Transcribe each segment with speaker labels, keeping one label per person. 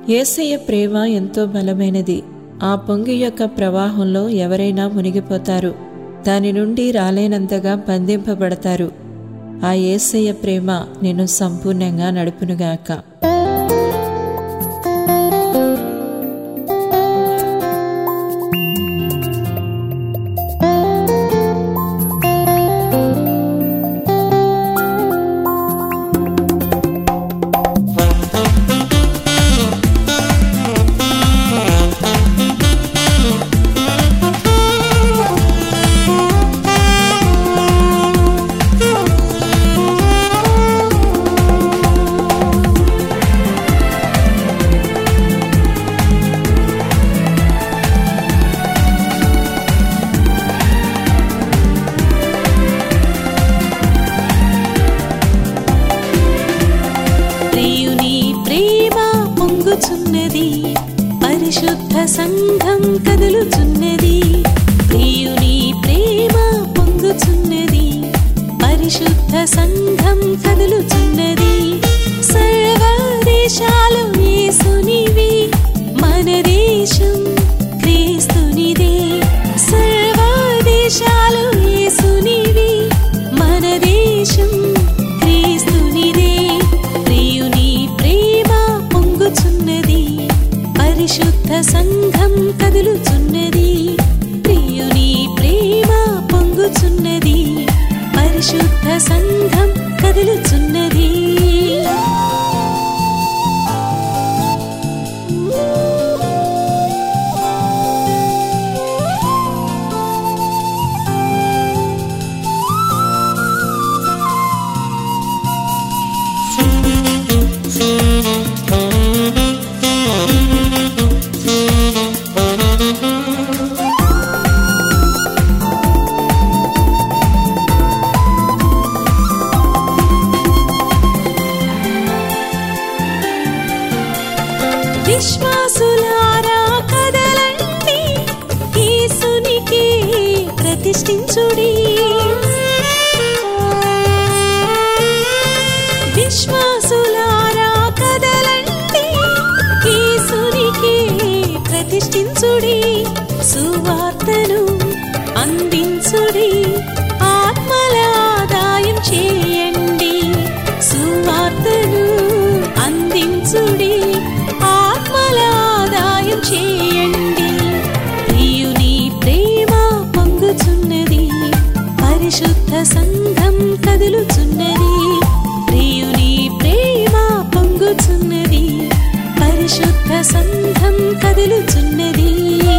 Speaker 1: యేసయ్య ప్రేమ ఎంతో బలమైనది ఆ పొంగి యొక్క ప్రవాహంలో ఎవరైనా మునిగిపోతారు దాని నుండి రాలేనంతగా బంధింపబడతారు ఆ యేసయ్య ప్రేమ నిన్ను సంపూర్ణంగా నడుపునుగాక
Speaker 2: ప్రియుని ప్రేమ పొంగుచున్నది పరిశుద్ధ సంఘం కదులుచున్నది ప్రియుని ప్రేమ పొంగుచున్నది పరిశుద్ధ సంఘం కదులుచున్నది సర్వ దేశాలు యేసునివి మన దేశం క్రీస్తునిదే సర్వ దేశాలు యేసునివి మన దేశం క్రీస్తునిదే ప్రియుని ప్రేమ పొంగుచున్నది పరిశుద్ధ సంఘం కదులుచున్నది ప్రియుని ప్రేమ పొంగుచున్నది పరిశుద్ధ సంఘం కదులుచున్నది విశ్వాసులారా కదలండి యేసునికి ప్రతిష్ఠించుడి విశ్వాసులారా కదలండి యేసునికి ప్రతిష్ఠించుడి సువార్తను అందించుడి ఆత్మల ఆదాయం చేయండి సువార్తను అందించుడి ఆత్మల ఆదాయం చేయండి ప్రియుని ప్రేమ పొంగుచున్నది పరిశుద్ధ సంఘం కదులుచున్నది ప్రియుని ప్రేమ పొంగుచున్నది పరిశుద్ధ సంఘం కదులుచున్నది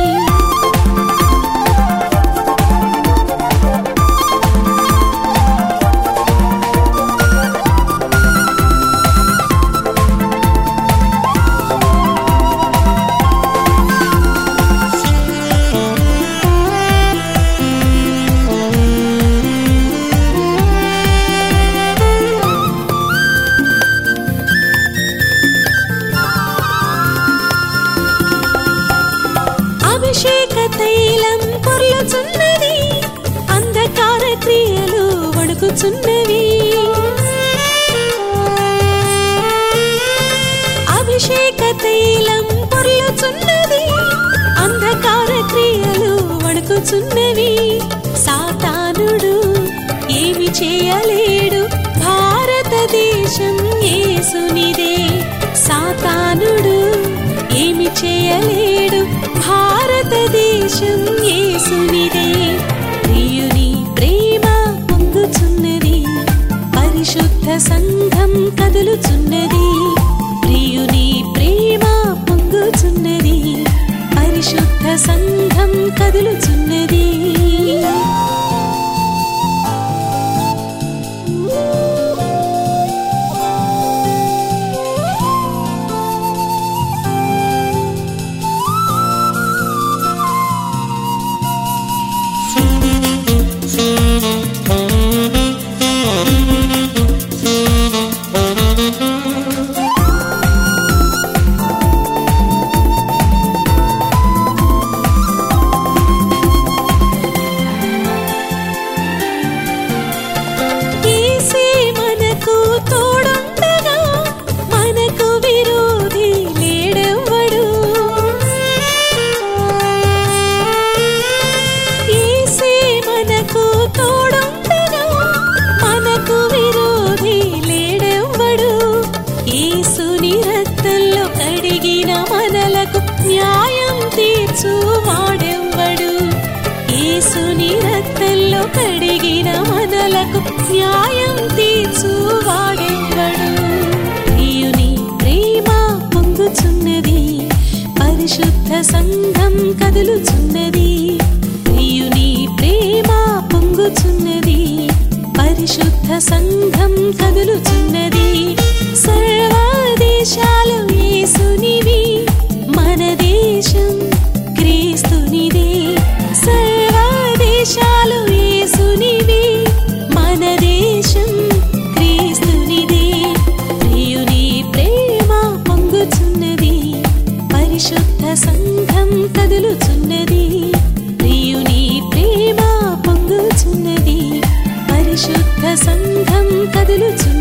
Speaker 2: అభిషేక తైలం పొర్లుచున్నది అంధకార క్రియలు వణుకుచున్నవి అభిషేక తైలం పొర్లుచున్నది అంధకార క్రియలు వణుకుచున్నవి సాతానుడు ఏమి చేయలేడు భారతదేశం యేసునిదే సాతానుడు ఏమి చేయలేడు భారతదేశం యేసునిదే ప్రియుని ప్రేమ పొంగుచున్నది పరిశుద్ధ సంఘం కదులుచున్నది ప్రియుని ప్రేమ పొంగుచున్నది పరిశుద్ధ సంఘం కదులుచున్నది
Speaker 3: Thank you.
Speaker 2: తీర్చు వాడెవ్వడు యేసుని రక్తంలో కడిగిన మనలకు న్యాయం తీర్చు వాడెవ్వడు ప్రియుని ప్రేమ పొంగుచున్నది పరిశుద్ధ సంఘం కదులుచున్నది ప్రియుని ప్రేమ పొంగుచున్నది పరిశుద్ధ సంఘం కదులుచున్నది సర్వదేశాలు యేసునివి మన దేశం క్రీస్తునిదే సర్వదేశాలు యేసునివి మన దేశం క్రీస్తునిదే ప్రియుని ప్రేమ పొంగుచున్నది పరిశుద్ధ సంఘం కదులుచున్నది ప్రియుని ప్రేమ పొంగుచున్నది పరిశుద్ధ సంఘం కదులుచున్నది